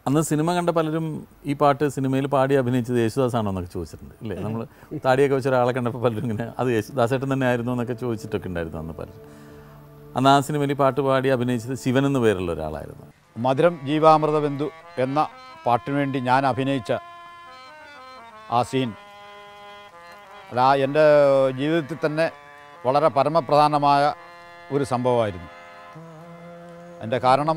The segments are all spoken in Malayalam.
അന്ന് സിനിമ കണ്ട പലരും ഈ പാട്ട് സിനിമയിൽ പാടി അഭിനയിച്ചത് യേശുദാസാണോ എന്നൊക്കെ ചോദിച്ചിട്ടുണ്ട് ഇല്ലേ നമ്മൾ താടിയൊക്കെ വെച്ച ഒരാളെ കണ്ടപ്പോൾ പലരും ഇങ്ങനെ അത് യേശുദാസേട്ടൻ തന്നെ ആയിരുന്നു എന്നൊക്കെ ചോദിച്ചിട്ടൊക്കെ ഉണ്ടായിരുന്നു അന്ന് പലരും അന്ന് ആ സിനിമയിൽ ഈ പാട്ട് പാടി അഭിനയിച്ചത് ശിവൻ എന്ന് പേരുള്ള ഒരാളായിരുന്നു മധുരം ജീവാമൃത ബന്ധു എന്ന പാട്ടിനു വേണ്ടി ഞാൻ അഭിനയിച്ച ആ സീൻ അത് ആ എൻ്റെ ജീവിതത്തിൽ തന്നെ വളരെ പരമപ്രധാനമായ ഒരു സംഭവമായിരുന്നു എൻ്റെ കാരണം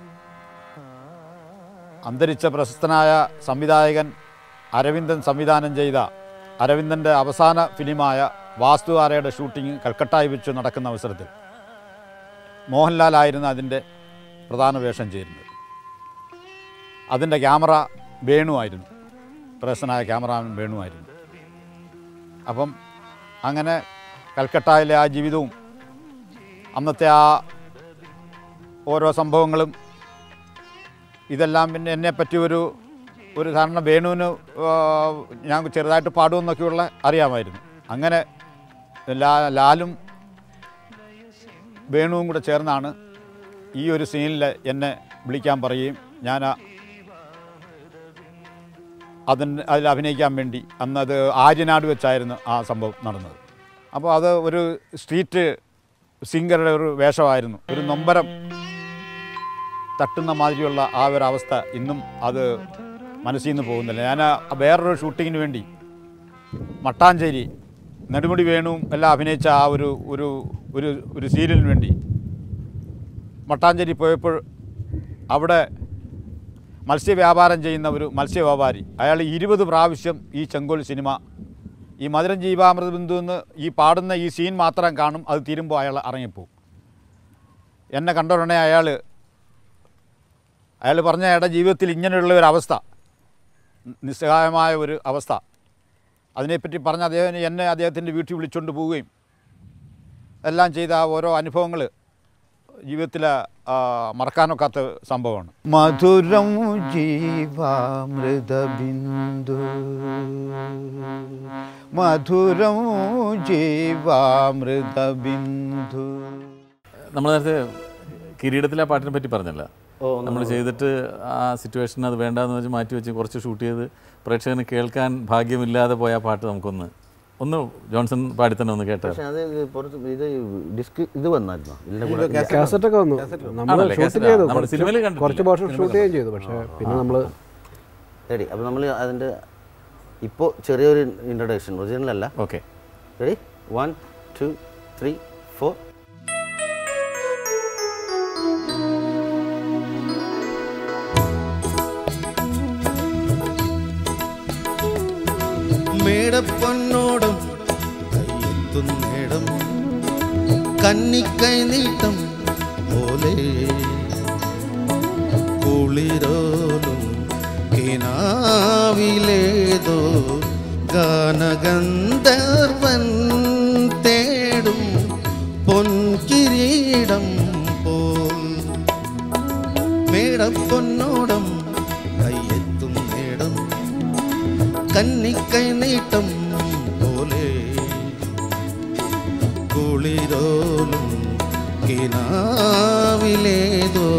അന്തരിച്ച പ്രശസ്തനായ സംവിധായകൻ അരവിന്ദൻ സംവിധാനം ചെയ്ത അരവിന്ദൻ്റെ അവസാന ഫിലിമായ വാസ്തുവാരയുടെ ഷൂട്ടിംഗ് കൽക്കട്ടായി വെച്ച് നടക്കുന്ന അവസരത്തിൽ മോഹൻലാലായിരുന്നു അതിൻ്റെ പ്രധാന വേഷം ചേരുന്നത് അതിൻ്റെ ക്യാമറ വേണുവായിരുന്നു പ്രശസ്തനായ ക്യാമറാമാൻ വേണുവായിരുന്നു അപ്പം അങ്ങനെ കൽക്കട്ടയിലെ ആ ജീവിതവും അന്നത്തെ ആ ഓരോ സംഭവങ്ങളും ഇതെല്ലാം പിന്നെ എന്നെപ്പറ്റി ഒരു ഒരു ധാരണ വേണുവിന് ആ, ഞാൻ ചെറുതായിട്ട് പാടുമെന്നൊക്കെയുള്ള അറിയാമായിരുന്നു അങ്ങനെ ലാ ലാലും വേണുവും കൂടെ ചേർന്നാണ് ഈ ഒരു സീനിൽ എന്നെ വിളിക്കാൻ പറയുകയും ഞാൻ ആ- അതിന് അതിൽ അഭിനയിക്കാൻ വേണ്ടി അന്ന് അത് ആര്യനാട് വെച്ചായിരുന്നു ആ സംഭവം നടന്നത് അപ്പോൾ അത് ഒരു സ്ട്രീറ്റ് സിംഗറുടെ ഒരു വേഷമായിരുന്നു ഒരു നൊമ്പരം തട്ടുന്ന മാതിരിയുള്ള ആ ഒരു അവസ്ഥ ഇന്നും അത് മനസ്സിൽ നിന്ന് പോകുന്നില്ല ഞാൻ ആ വേറൊരു ഷൂട്ടിങ്ങിന് വേണ്ടി മട്ടാഞ്ചേരി നെടുമുടി വേണുവും എല്ലാം അഭിനയിച്ച ആ ഒരു ഒരു ഒരു ഒരു സീരിയലിന് വേണ്ടി മട്ടാഞ്ചേരി പോയപ്പോൾ അവിടെ മത്സ്യവ്യാപാരം ചെയ്യുന്ന ഒരു മത്സ്യവ്യാപാരി അയാൾ ഇരുപത് പ്രാവശ്യം ഈ ചെങ്കോൽ സിനിമ ഈ മധുരം ജീവാമൃത ബിന്ദു എന്ന് ഈ പാടുന്ന ഈ സീൻ മാത്രം കാണും അത് തീരുമ്പോൾ അയാൾ ഇറങ്ങിപ്പോവും എന്നെ കണ്ട ഉടനെ അയാൾ അയാൾ പറഞ്ഞ അയാളുടെ ജീവിതത്തിൽ ഇങ്ങനെയുള്ള ഒരു അവസ്ഥ നിസ്സഹായമായ ഒരു അവസ്ഥ അതിനെപ്പറ്റി പറഞ്ഞ അദ്ദേഹം എന്നെ അദ്ദേഹത്തിൻ്റെ വീട്ടിൽ വിളിച്ചുകൊണ്ട് പോവുകയും എല്ലാം ചെയ്ത ആ ഓരോ അനുഭവങ്ങൾ ജീവിതത്തിൽ മറക്കാനൊക്കാത്ത സംഭവമാണ് മധുരം ജീവാമൃതബിന്ദു മധുരം ജീവാമൃതബിന്ദു നമ്മൾ നേരത്തെ കിരീടത്തിലെ ആ പാട്ടിനെ പറ്റി പറഞ്ഞല്ല നമ്മൾ ചെയ്തിട്ട് ആ സിറ്റുവേഷൻ അത് വേണ്ടാന്ന് വെച്ച് മാറ്റി വെച്ച് കുറച്ച് ഷൂട്ട് ചെയ്ത് പ്രേക്ഷകന് കേൾക്കാൻ ഭാഗ്യമില്ലാതെ പോയ ആ പാട്ട് നമുക്കൊന്ന് ഒന്ന് ജോൺസൺ പാടി തന്നെ ഒന്ന് കേട്ടാൽ പക്ഷെ അത് പുറത്ത് ഇത് ഡിസ്ക് ഇത് വന്നായിരുന്നോ ഇതിന്റെ കൂടെ കാസറ്റ് ഒക്കെ വന്നു നമ്മൾ ആണല്ലേ? ഷൂട്ട് cassette ആ. ചെയ്തു നമ്മള് കുറച്ച് സിനിമയിൽ കണ്ടിട്ടില്ല. കുറച്ച് പോർഷൻ ഷൂട്ട് ചെയ്യുകയും ചെയ്തു പക്ഷേ പിന്നെ നമ്മൾ റെഡി അപ്പോൾ നമ്മൾ അതിൻ്റെ ഇപ്പോൾ ചെറിയൊരു ഇൻട്രഡക്ഷൻ ഒറിജിനൽ അല്ല okay ready one two three four മേടപ്പൊന്നോടും കയ്യെത്തുന്നേടം കന്നിക്കൈ നീട്ടം പോലെ കുളിരോലും കിനാവിലേതോ ഗാനഗന്ധർവൻ തേടും പൊൻകിരീടം പോൽ മേടപ്പൊന്നോടം കയ്യെത്തും നേടം കന്നിക്കൈ നീട്ടം പോലെ കുളിരോലും കിനാവിലേതോ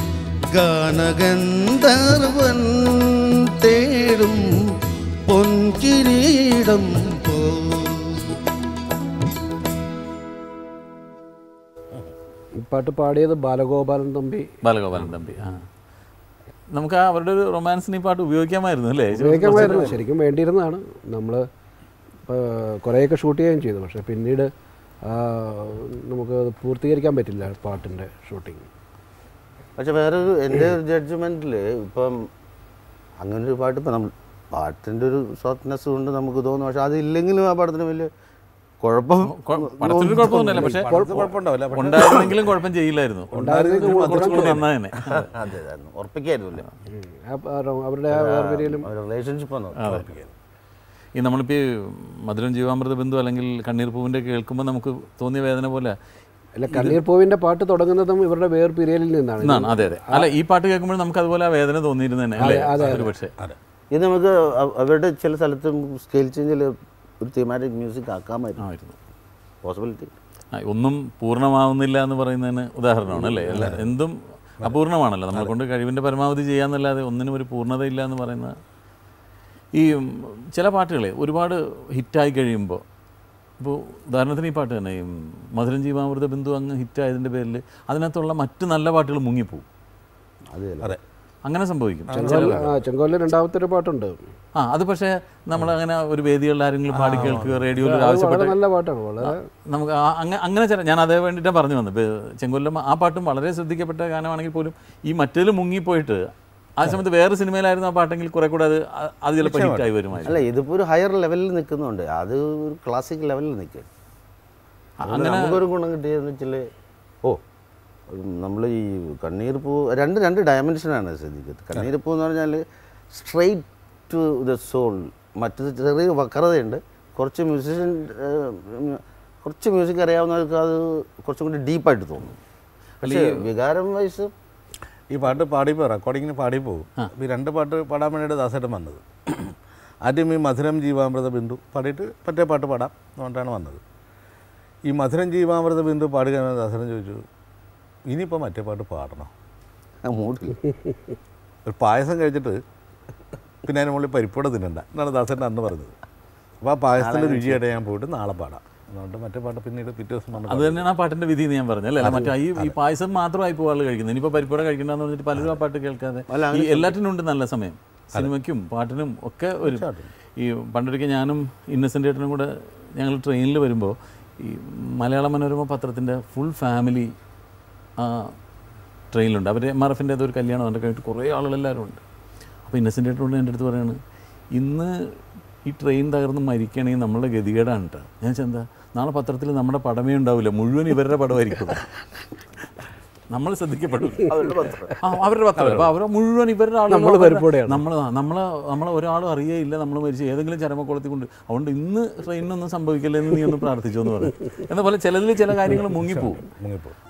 ഗാനഗന്ധർവൻ തേടും പൊൻകിരീടം പോ ഈ പാട്ട് പാടിയത് ബാലഗോപാലൻ തമ്പി ബാലഗോപാലൻ തമ്പി ആ നമുക്ക് ആ അവരുടെ ഒരു റൊമാൻസിന് ഈ പാട്ട് ഉപയോഗിക്കാമായിരുന്നു അല്ലേ ഉപയോഗിക്കാമായിരുന്നു ശരിക്കും വേണ്ടിയിരുന്നതാണ് നമ്മൾ കുറേയൊക്കെ ഷൂട്ട് ചെയ്യുകയും ചെയ്തു പക്ഷേ പിന്നീട് ആ, നമുക്ക് അത് പൂർത്തീകരിക്കാൻ പറ്റില്ല പാട്ടിൻ്റെ ഷൂട്ടിങ് പക്ഷെ വേറൊരു എൻ്റെ ഒരു ജഡ്ജ്മെൻറ്റിൽ ഇപ്പം അങ്ങനെ ഒരു പാട്ട് ഇപ്പം നമ്മൾ പാട്ടിൻ്റെ ഒരു സോഫ്റ്റ്നെസ് കൊണ്ട് നമുക്ക് തോന്നും പക്ഷെ അതില്ലെങ്കിലും ആ പടത്തിന് വലിയ കുഴപ്പം പടത്തിനൊരു കുഴപ്പമൊന്നുമില്ല പക്ഷേ കുഴപ്പമുണ്ടാവില്ല പക്ഷേ ഉണ്ടായിരുന്നെങ്കിലും കുഴപ്പം ചെയ്യില്ലായിരുന്നു ഉണ്ടായിരുന്നെങ്കിൽ കുറച്ചുകൂടി നന്നായി തന്നെ അതെ അതായിരുന്നു ഉറപ്പിക്കായിരുന്നില്ല അവരുടെ ആ വേർപിരിയലും റിലേഷൻഷിപ്പ് ആണ് ഉറപ്പിക്കാൻ ഈ നമ്മളിപ്പോൾ ഈ മധുരം ജീവാമൃത ബിന്ദു അല്ലെങ്കിൽ കണ്ണീർ പൂവിൻ്റെ കേൾക്കുമ്പോൾ നമുക്ക് തോന്നിയ വേദന പോലെ അല്ല കണ്ണീർ പൂവിൻ്റെ പാട്ട് തുടങ്ങുന്നതും ഇവരുടെ വേർപിരിയലിൽ നിന്നാണ് എന്നാണ് അതെ അതെ അല്ല ഈ പാട്ട് കേൾക്കുമ്പോൾ നമുക്ക് അതുപോലെ ആ വേദന തോന്നിയിരുന്നു തന്നെ അല്ലേ ഒരു പക്ഷേ ഇത് നമുക്ക് അവ- അവരുടെ ചില സ്ഥലത്ത് സ്കെയിൽ ചേഞ്ചിൽ ഒരു തീമാറ്റിക് മ്യൂസിക് ആക്കാമായിരുന്നു ആയിരുന്നു പോസിബിലിറ്റി ആ, ഒന്നും പൂർണ്ണമാവുന്നില്ല എന്ന് പറയുന്നതിന് ഉദാഹരണമാണ് അല്ലേ എല്ലാ എന്തും അപൂർണമാണല്ലോ നമ്മളെ കൊണ്ട് കഴിവിൻ്റെ പരമാവധി ചെയ്യാന്നല്ലാതെ ഒന്നിനും ഒരു പൂർണ്ണതയില്ല എന്ന് പറയുന്ന ഈ ഉം, ചില പാട്ടുകളെ ഒരുപാട് ഹിറ്റായി കഴിയുമ്പോൾ ഇപ്പോൾ ഉദാഹരണത്തിന് ഈ പാട്ട് തന്നെ ഈ മധുരം ജീവാമൃത ബിന്ദു അങ്ങ് ഹിറ്റായതിൻ്റെ പേരിൽ അതിനകത്തുള്ള മറ്റു നല്ല പാട്ടുകൾ മുങ്ങിപ്പോവും അതെ അതെ അങ്ങനെ സംഭവിക്കും ചെങ്കോല ആ ചെങ്കോലിൽ രണ്ടാമത്തെ ഒരു പാട്ടുണ്ട് ആ അത് പക്ഷേ നമ്മൾ അങ്ങനെ ഒരു വേദികളിൽ ആരെങ്കിലും പാടി കേൾക്കുക റേഡിയോയിൽ അത് ആവശ്യപ്പെട്ട് വളരെ നല്ല പാട്ടാണ് വളരെ നമുക്ക് ആ- അങ്ങ- അങ്ങനെ ചില ഞാൻ അതേ വേണ്ടിയിട്ടാണ് പറഞ്ഞു വന്നത് ഇപ്പൊ ചെങ്കൊല്ലം ആ പാട്ടും വളരെ ശ്രദ്ധിക്കപ്പെട്ട ഗാനമാണെങ്കിൽ പോലും ഈ മറ്റേതിൽ മുങ്ങിപ്പോയിട്ട് ആ സമയത്ത് വേറെ സിനിമയിലായിരുന്നു ആ പാട്ടെങ്കിൽ കുറെ കൂടെ അത് അ- അത് ചിലപ്പോൾ ഹിറ്റായി വരുമായിരുന്നു അല്ല ഇതിപ്പോൾ ഒരു ഹയർ ലെവലിൽ നിൽക്കുന്നുണ്ട് അത് ഒരു ക്ലാസിക് ലെവലിൽ നിൽക്കുക അങ്ങനെ നമുക്കൊരു ഗുണം കിട്ടിയെന്ന് വെച്ചാൽ ഓ നമ്മൾ ഈ കണ്ണീർ പൂ രണ്ട് രണ്ട് ഡയമെൻഷനാണ് ശ്രദ്ധിക്കുന്നത് കണ്ണീർ പൂ എന്ന് പറഞ്ഞാൽ സ്ട്രെയിറ്റ് ടു ദ സോൾ മറ്റത് ചെറിയ വക്രതയുണ്ട് കുറച്ച് മ്യൂസിഷ്യൻ കുറച്ച് മ്യൂസിക് അറിയാവുന്നവർക്ക് അത് കുറച്ചും കൂടി ഡീപ്പായിട്ട് തോന്നും പക്ഷേ വികാരം വയസ്സ് ഈ പാട്ട് പാടിപ്പോൾ റെക്കോർഡിങ്ങിന് പാടിപ്പോകും ഈ രണ്ട് പാട്ട് പാടാൻ വേണ്ടിയിട്ട് ദാസേട്ടൻ വന്നത് ആദ്യം ഈ മധുരം ജീവാമൃത ബിന്ദു പാടിയിട്ട് മറ്റേ പാട്ട് പാടാം എന്നുകൊണ്ടാണ് വന്നത് ഈ മധുരം ജീവാമൃത ബിന്ദു പാടുക ദാസേട്ടൻ ചോദിച്ചു ഇനിയിപ്പോൾ മറ്റേ പാട്ട് പാടണം മൂടില്ല ഒരു പായസം കഴിച്ചിട്ട് പിന്നെ അതിന് മുകളിൽ പരിപ്പൂടെ തിന്നണ്ട എന്നാണ് ദാസേട്ടൻ അന്ന് പറഞ്ഞത് അപ്പോൾ ആ പായസത്തിൻ്റെ രുചിയായിട്ട് ഞാൻ പോയിട്ട് നാളെ പാടാം അതുകൊണ്ട് മറ്റേ പാട്ട് പിന്നീട് പിറ്റേ ദിവസം വന്ന് അത് തന്നെയാണ് ആ പാട്ടിന്റെ വിധി എന്ന് ഞാൻ പറഞ്ഞത് അല്ലേ മറ്റേ ഈ ഈ പായസം മാത്രമായി പോകാൾ കഴിക്കുന്നത് ഇനിയിപ്പോൾ പരിപ്പൂടെ കഴിക്കണ്ടെന്ന് പറഞ്ഞിട്ട് പലരും ആ പാട്ട് കേൾക്കാതെ ഈ എല്ലാറ്റിനും ഉണ്ട് നല്ല സമയം സിനിമയ്ക്കും പാട്ടിനും ഒക്കെ ഒരു ഈ പണ്ടൊരിക്കൽ ഞാനും ഇന്നസെൻ്റ് ഏട്ടനും കൂടെ ഞങ്ങൾ ട്രെയിനിൽ വരുമ്പോൾ ഈ മലയാള മനോരമ പത്രത്തിൻ്റെ ഫുൾ ഫാമിലി ആ ട്രെയിനിലുണ്ട് അവർ എം ആർ എഫിൻ്റെ ഏതൊരു കല്യാണം അതിൻ്റെ കഴിഞ്ഞിട്ട് കുറേ ആളുകളെല്ലാവരും ഉണ്ട് അപ്പോൾ ഇന്നസെൻ്റ് ഏട്ടനോട് എൻ്റെ അടുത്ത് പറയാണ് ഇന്ന് ഈ ട്രെയിൻ തകർന്ന് മരിക്കണമെങ്കിൽ നമ്മളുടെ ഗതികേടാണ് കേട്ടോ ഞാൻ വെച്ചാൽ എന്താ നാളെ പത്രത്തിൽ നമ്മുടെ പടമേ ഉണ്ടാവില്ല മുഴുവൻ ഇവരുടെ പടമായിരിക്കും നമ്മൾ ശ്രദ്ധിക്കപ്പെടും ആ അവരുടെ പത്രം അപ്പോൾ അവർ മുഴുവൻ ഇവരുടെ ആളുകൾ നമ്മള് അവരുടെ- പരിപ്പുവടയാണ്. നമ്മൾ നമ്മളെ നമ്മളെ ഒരാളും അറിയേയില്ല നമ്മൾ മരിച്ച് ഏതെങ്കിലും ചരമക്കുളത്തിൽ കൊണ്ട് അതുകൊണ്ട് ഇന്ന് ട്രെയിനിനൊന്നും സംഭവിക്കില്ല എന്ന് നീ ഒന്ന് പ്രാർത്ഥിച്ചു എന്ന് പറയും എന്ന പോലെ ചിലതിൽ ചില കാര്യങ്ങൾ മുങ്ങിപ്പോവും മുങ്ങിപ്പോകും